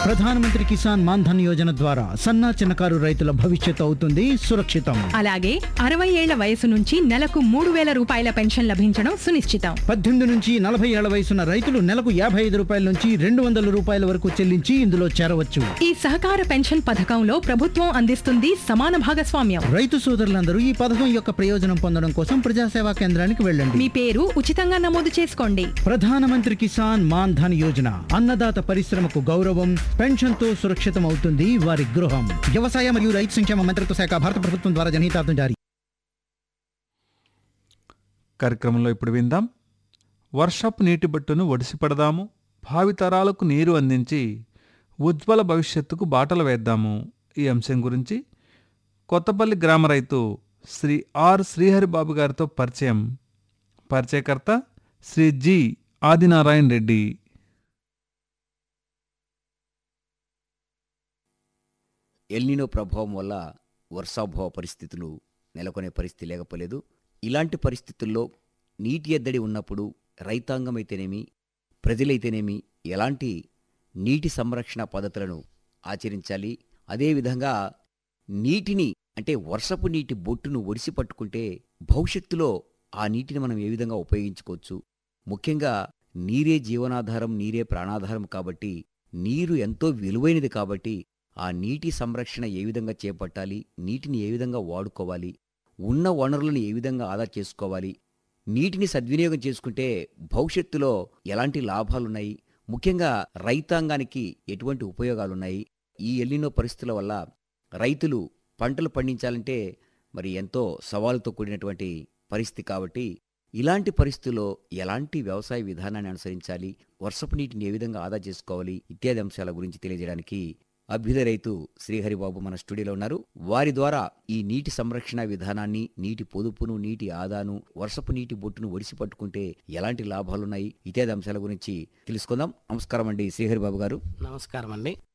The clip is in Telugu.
ప్రధానమంత్రి కిసాన్ మాన్ ధన్ యోజన ద్వారా సన్నా చిన్నకారు రైతుల భవిష్యత్తు అవుతుంది సురక్షితం అలాగే అరవై ఏళ్ల వయసు నుంచి నెలకు మూడు వేల రూపాయల పెన్షన్ లభించడం సునిశ్చితం పద్దెనిమిది నుంచి నలభై ఏళ్ల వయసున్న రైతులు నెలకు యాభై ఐదు రూపాయల నుంచి రెండు వందల రూపాయల వరకు చెల్లించి ఇందులో చేరవచ్చు ఈ సహకార పెన్షన్ పథకంలో ప్రభుత్వం అందిస్తుంది సమాన భాగస్వామ్యం రైతు సోదరులందరూ ఈ పథకం యొక్క ప్రయోజనం పొందడం కోసం ప్రజాసేవా కేంద్రానికి వెళ్ళండి మీ పేరు ఉచితంగా నమోదు చేసుకోండి ప్రధానమంత్రి కిసాన్ మాన్ ధన్ యోజన అన్నదాత పరిశ్రమకు గౌరవం పెన్షన్ తో సురక్షితం అవుతుంది వారి గృహం వ్యవసాయ మరియు రైతు సంక్షేమ మంత్రిత్వ శాఖ భారత ప్రభుత్వం ద్వారా జనహితార్థం జారీ కార్యక్రమంలో ఇప్పుడు విందాం వర్షపు నీటి బట్టును ఒడిసిపడదాము భావితరాలకు నీరు అందించి ఉజ్వల భవిష్యత్తుకు బాటలు వేద్దాము ఈ అంశం గురించి కొత్తపల్లి గ్రామ రైతు శ్రీ ఆర్ శ్రీహరిబాబు గారితో పరిచయం పరిచయకర్త శ్రీ జి ఆదినారాయణ రెడ్డి ఎల్నినో ప్రభావం వల్ల వర్షాభావ పరిస్థితులు నెలకొనే పరిస్థితి లేకపోలేదు ఇలాంటి పరిస్థితుల్లో నీటి ఎద్దడి ఉన్నప్పుడు రైతాంగం అయితేనేమి ప్రజలైతేనేమి ఎలాంటి నీటి సంరక్షణ పద్ధతులను ఆచరించాలి అదేవిధంగా నీటిని అంటే వర్షపు నీటి బొట్టును ఒడిసి పట్టుకుంటే భవిష్యత్తులో ఆ నీటిని మనం ఏ విధంగా ఉపయోగించుకోవచ్చు ముఖ్యంగా నీరే జీవనాధారం నీరే ప్రాణాధారం కాబట్టి నీరు ఎంతో విలువైనది కాబట్టి ఆ నీటి సంరక్షణ ఏ విధంగా చేపట్టాలి నీటిని ఏ విధంగా వాడుకోవాలి ఉన్న వనరులను ఏ విధంగా ఆదా చేసుకోవాలి నీటిని సద్వినియోగం చేసుకుంటే భవిష్యత్తులో ఎలాంటి లాభాలున్నాయి ముఖ్యంగా రైతాంగానికి ఎటువంటి ఉపయోగాలున్నాయి ఈ ఎల్లినో పరిస్థితుల వల్ల రైతులు పంటలు పండించాలంటే మరి ఎంతో సవాలుతో కూడినటువంటి పరిస్థితి కాబట్టి ఇలాంటి పరిస్థితుల్లో ఎలాంటి వ్యవసాయ విధానాన్ని అనుసరించాలి వర్షపు నీటిని ఏ విధంగా ఆదా చేసుకోవాలి ఇత్యాది అంశాల గురించి తెలియజేయడానికి అభ్యుదయ రైతు శ్రీహరిబాబు మన స్టూడియోలో ఉన్నారు వారి ద్వారా ఈ నీటి సంరక్షణ విధానాన్ని నీటి పొదుపును నీటి ఆదాను వర్షపు నీటి బొట్టును ఒడిసి పట్టుకుంటే ఎలాంటి లాభాలున్నాయి ఇత్యాది అంశాల గురించి తెలుసుకుందాం నమస్కారం అండి శ్రీహరిబాబు గారు నమస్కారం అండి